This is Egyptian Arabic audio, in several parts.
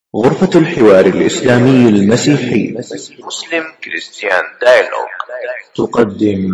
غرفة الحوار الإسلامي المسيحي مسلم كريستيان دايلوج تقدم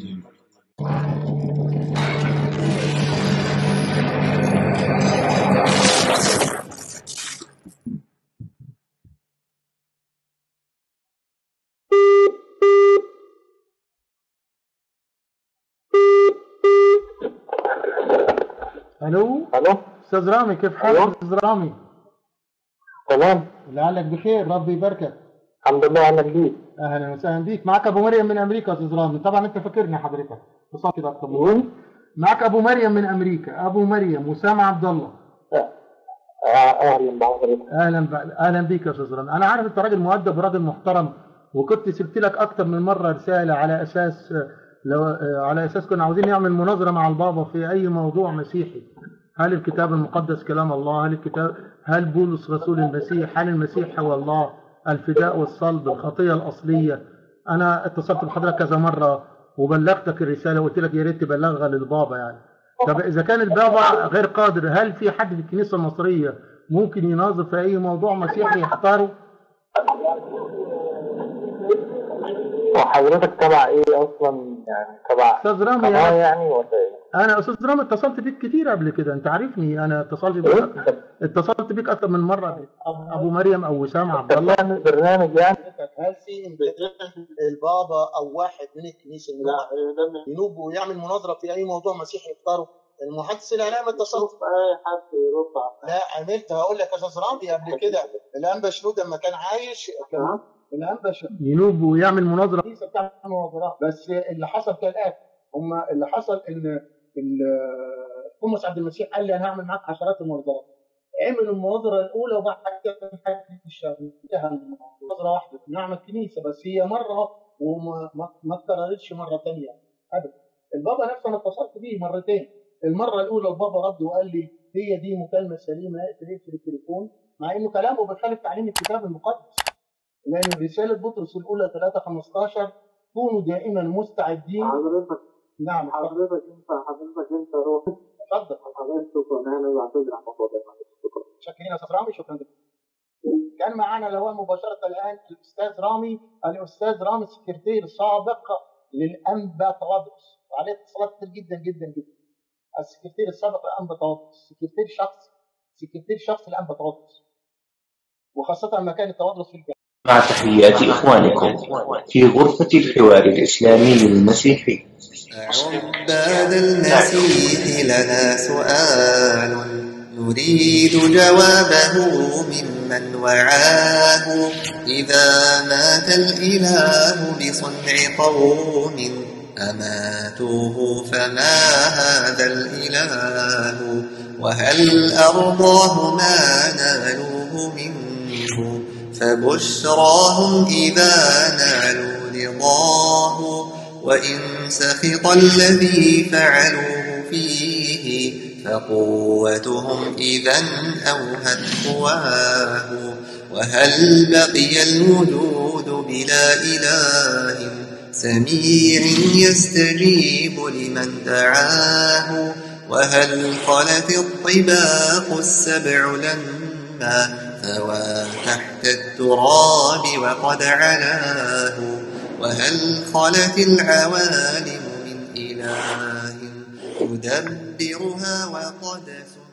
الو الو استاذ رامي كيف حالك أيوة. استاذ رامي تمام لعلك بخير ربي يباركك الحمد لله اهلا بيك اهلا وسهلا بيك معك ابو مريم من امريكا استاذ رامي طبعا انت فاكرني حضرتك اتصلت كده أكتر من مرة. مين؟ معك ابو مريم من امريكا ابو مريم وسام عبد الله آه، اهلا بحضرتك اهلا ب... اهلا بيك يا استاذ رامي انا عارف انت راجل مؤدب وراجل محترم وكنت سبت لك اكتر من مره رساله على اساس لو على اساس كنا عاوزين نعمل مناظره مع البابا في اي موضوع مسيحي هل الكتاب المقدس كلام الله هل الكتاب هل بولس رسول المسيح هل المسيح هو الله الفداء والصلب الخطيه الاصليه انا اتصلت بحضرتك كذا مره وبلغتك الرساله وقلت لك يا ريت تبلغها للبابا يعني طب اذا كان البابا غير قادر هل في حد في الكنيسه المصريه ممكن يناظر في اي موضوع مسيحي يختاره وحضرتك تبع ايه اصلا يعني تبع استاذ رامي قناه يعني يعني ولا ايه؟ انا استاذ رامي اتصلت بيك كتير قبل كده انت عارفني انا اتصلت بيك إيه؟ اتصلت بيك اكتر من مره ابو مريم او وسام عبد الله بتعمل برنامج يعني هل في امكان البابا او واحد من الكنيسه اللي هو ينوب ويعمل مناظره في اي موضوع مسيحي يختاره المحدث الاعلامي اتصلت اي حد يرد لا عملت هقول لك يا استاذ رامي قبل كده الانبا شنود لما كان عايش كان الانبا شنود ينوب ويعمل مناظره الكنيسه بتعمل مناظرات بس اللي حصل كالاتي هم اللي حصل ان ال- توماس عبد المسيح قال لي انا هعمل معاك عشرات المناظرات عملوا المناظره الاولى وبعد كده انتهت الشهر انتهى المناظره واحده نعم الكنيسه بس هي مره وما ما ما اتكررتش مره ثانيه ابدا البابا نفسه انا اتصلت بيه مرتين المره الاولى البابا رد وقال لي هي دي مكالمه سليمه اقفل اقفل التليفون مع انه كلامه بيخالف تعليم الكتاب المقدس لان رساله بطرس الاولى 3 15 كونوا دائما مستعدين حضرتك نعم اتفضل حضرتك انت حضرتك انت روح اتفضل حضرتك شكرا انا بعتذر عن الموضوع شكرا شكرا يا استاذ رامي شكرا جدا كان معنا الهواء مباشرة الآن الأستاذ رامي الأستاذ رامي السكرتير السابق للأنبا تواضعس وعليه اتصالات كتير جدا جدا جدا السكرتير السابق للأنبا تواضعس سكرتير شخص سكرتير شخص للأنبا تواضعس وخاصة لما كان التواضعس في الجامعة مع تحيات إخوانكم في غرفة الحوار الإسلامي المسيحي عباد المسيح لنا سؤال نريد جوابه ممن وعاه إذا مات الإله بصنع قوم أماتوه فما هذا الإله وهل أرضاه ما نالوه منه فبشراهم إذا نالوا رضاه وإن سخط الذي فعلوه فيه فقوتهم إذا أوهت قواه وهل بقي الوجود بلا إله سميع يستجيب لمن دعاه وهل خلت الطباق السبع لما ثوى تحت التراب وقد علاه وهل خلت العوالم من إله يدبرها وقد سنى